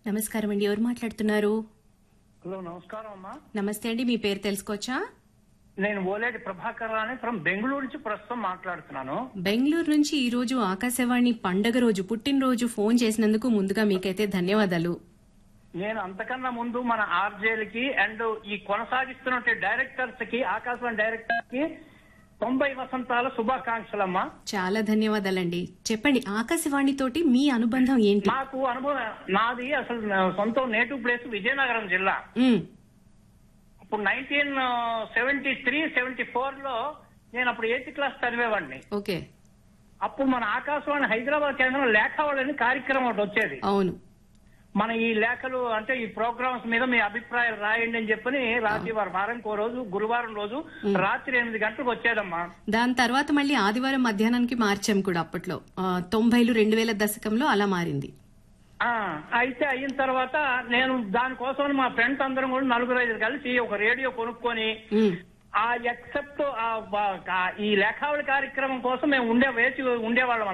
నమస్కారం అండి ఎవరు మాట్లాడుతున్నారు హలో నమస్కారం అమ్మా నమస్తే అండి మీ పేరు తెలుసుకోవచ్చా నేను ఓలేటి ప్రభాకర్ రాని ఫ్రమ్ బెంగళూరు నుంచి ప్రస్తుతం మాట్లాడుతున్నాను బెంగళూరు నుంచి ఈ రోజు ఆకాశవాణి పండగ రోజు పుట్టినరోజు ఫోన్ చేసినందుకు ముందుగా మీకైతే ధన్యవాదాలు నేను అంతకన్నా ముందు మన ఆర్జేలకి అండ్ ఈ కొనసాగిస్తున్న డైరెక్టర్స్ కి ఆకాశవాణి డైరెక్టర్ కి తొంభై వసంతాల శుభాకాంక్షలమ్మా చాలా ధన్యవాదాలండి చెప్పండి ఆకాశవాణి తోటి మీ అనుబంధం ఏంటి నాకు అనుభవం నాది అసలు నా సొంత నేటివ్ ప్లేస్ విజయనగరం జిల్లా ఉమ్, ఇప్పుడు nineteen seventy three seventy four లో నేను అప్పుడు ఎయిత్ క్లాస్ చదివేవాడిని ఓకే అప్పుడు మన ఆకాశవాణి హైదరాబాద్ కేంద్రం లేఖావళి కార్యక్రమం ఒకటి వచ్చేది అవును మన ఈ లేఖలు అంటే ఈ ప్రోగ్రామ్స్ మీద మీ అభిప్రాయాలు రాయండి అని చెప్పని రాత్రి వారం వారానికి ఓ రోజు గురువారం రోజు రాత్రి ఎనిమిది గంటలకు వచ్చేదమ్మా దాని తర్వాత మళ్ళీ ఆదివారం మధ్యాహ్నానికి మార్చాం కూడా అప్పట్లో ఆ, తొంభైలు రెండు వేల దశకంలో అలా మారింది ఆ అయితే అయిన తర్వాత నేను దానికోసం మా ఫ్రెండ్స్ అందరం కూడా నలుగురు ఐదు కలిసి ఒక రేడియో కొనుక్కొని ఉమ్, ఆ ఎక్సెప్ట్ ఈ లేఖావళి కార్యక్రమం కోసం మేము ఉండే వేచి ఉండేవాళ్ళం